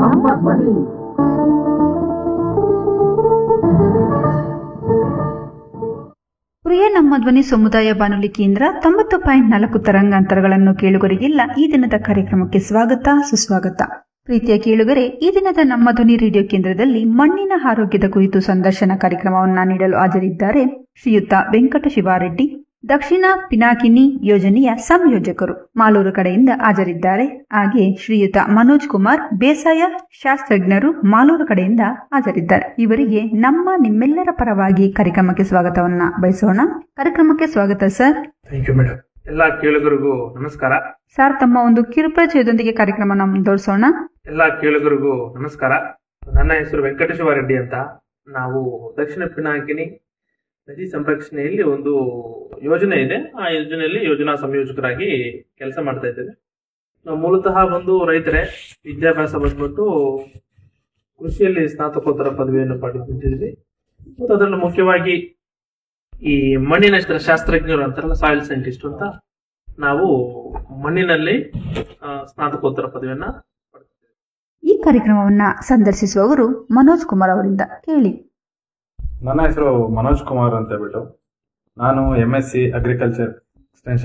ನಮ್ಮ ಧ್ವನಿ ಪ್ರಿಯ ನಮ್ಮ ಧ್ವನಿ ಸಮುದಾಯ ಬಾನುಲಿ ಕೇಂದ್ರ ತೊಂಬತ್ತು ಪಾಯಿಂಟ್ ನಾಲ್ಕು ತರಂಗಾಂತರಗಳನ್ನು ಕೇಳುಗರಿಗೆಲ್ಲ ಈ ದಿನದ ಕಾರ್ಯಕ್ರಮಕ್ಕೆ ಸ್ವಾಗತ ಸುಸ್ವಾಗತ ಪ್ರೀತಿಯ ಕೇಳುಗರೆ ಈ ದಿನದ ನಮ್ಮ ಧ್ವನಿ ರೇಡಿಯೋ ಕೇಂದ್ರದಲ್ಲಿ ಮಣ್ಣಿನ ಆರೋಗ್ಯದ ಕುರಿತು ಸಂದರ್ಶನ ಕಾರ್ಯಕ್ರಮವನ್ನು ನೀಡಲು ಹಾಜರಿದ್ದಾರೆ ಶ್ರೀಯುತ ವೆಂಕಟ ಶಿವಾರೆಡ್ಡಿ ದಕ್ಷಿಣ ಪಿನಾಕಿನಿ ಯೋಜನೆಯ ಸಂಯೋಜಕರು ಮಾಲೂರು ಕಡೆಯಿಂದ ಹಾಜರಿದ್ದಾರೆ ಹಾಗೆ ಶ್ರೀಯುತ ಮನೋಜ್ ಕುಮಾರ್ ಬೇಸಾಯ ಶಾಸ್ತ್ರಜ್ಞರು ಮಾಲೂರು ಕಡೆಯಿಂದ ಹಾಜರಿದ್ದಾರೆ ಇವರಿಗೆ ನಮ್ಮ ನಿಮ್ಮೆಲ್ಲರ ಪರವಾಗಿ ಕಾರ್ಯಕ್ರಮಕ್ಕೆ ಸ್ವಾಗತವನ್ನ ಬಯಸೋಣ ಕಾರ್ಯಕ್ರಮಕ್ಕೆ ಸ್ವಾಗತ ಸರ್ ಥ್ಯಾಂಕ್ ಯು ಮೇಡಮ್ ಎಲ್ಲ ಕೇಳುಗರಿಗೂ ನಮಸ್ಕಾರ ಸರ್ ತಮ್ಮ ಒಂದು ಕಿರುಪರಿಚಯದೊಂದಿಗೆ ಕಾರ್ಯಕ್ರಮನ ಮುಂದುವರಿಸೋಣ ಎಲ್ಲ ಕೇಳುಗರಿಗೂ ನಮಸ್ಕಾರ ನನ್ನ ಹೆಸರು ವೆಂಕಟೇಶ್ವರ ರೆಡ್ಡಿ ಅಂತ ನಾವು ದಕ್ಷಿಣ ಪಿನಾಕಿನಿ ನದಿ ಸಂರಕ್ಷಣೆಯಲ್ಲಿ ಒಂದು ಯೋಜನೆ ಇದೆ ಆ ಯೋಜನೆಯಲ್ಲಿ ಯೋಜನಾ ಸಂಯೋಜಕರಾಗಿ ಕೆಲಸ ಮಾಡ್ತಾ ಇದ್ದೇವೆ ನಾವು ಮೂಲತಃ ಬಂದು ರೈತರೇ ವಿದ್ಯಾಭ್ಯಾಸ ಬಂದ್ಬಿಟ್ಟು ಕೃಷಿಯಲ್ಲಿ ಸ್ನಾತಕೋತ್ತರ ಪದವಿಯನ್ನು ಪಡೆದಿದ್ದೀವಿ ಮತ್ತು ಅದರಲ್ಲಿ ಮುಖ್ಯವಾಗಿ ಈ ಮಣ್ಣಿನ ಶಾಸ್ತ್ರಜ್ಞರು ಅಂತಾರಲ್ಲ ಸಾಯಿಲ್ ಸೈಂಟಿಸ್ಟ್ ಅಂತ ನಾವು ಮಣ್ಣಿನಲ್ಲಿ ಆ, ಸ್ನಾತಕೋತ್ತರ ಪದವಿಯನ್ನ ಪಡೆದಿದ್ದೇವೆ ಈ ಕಾರ್ಯಕ್ರಮವನ್ನ ಸಂದರ್ಶಿಸುವವರು ಮನೋಜ್ ಕುಮಾರ್ ಅವರಿಂದ ಕೇಳಿ ನನ್ನ ಹೆಸರು ಮನೋಜ್ ಕುಮಾರ್ ಅಂತ ಹೇಳ್ಬಿಟ್ಟು ನಾನು ಎಂ ಎಸ್ ಸಿ ಅಗ್ರಿಕಲ್ಚರ್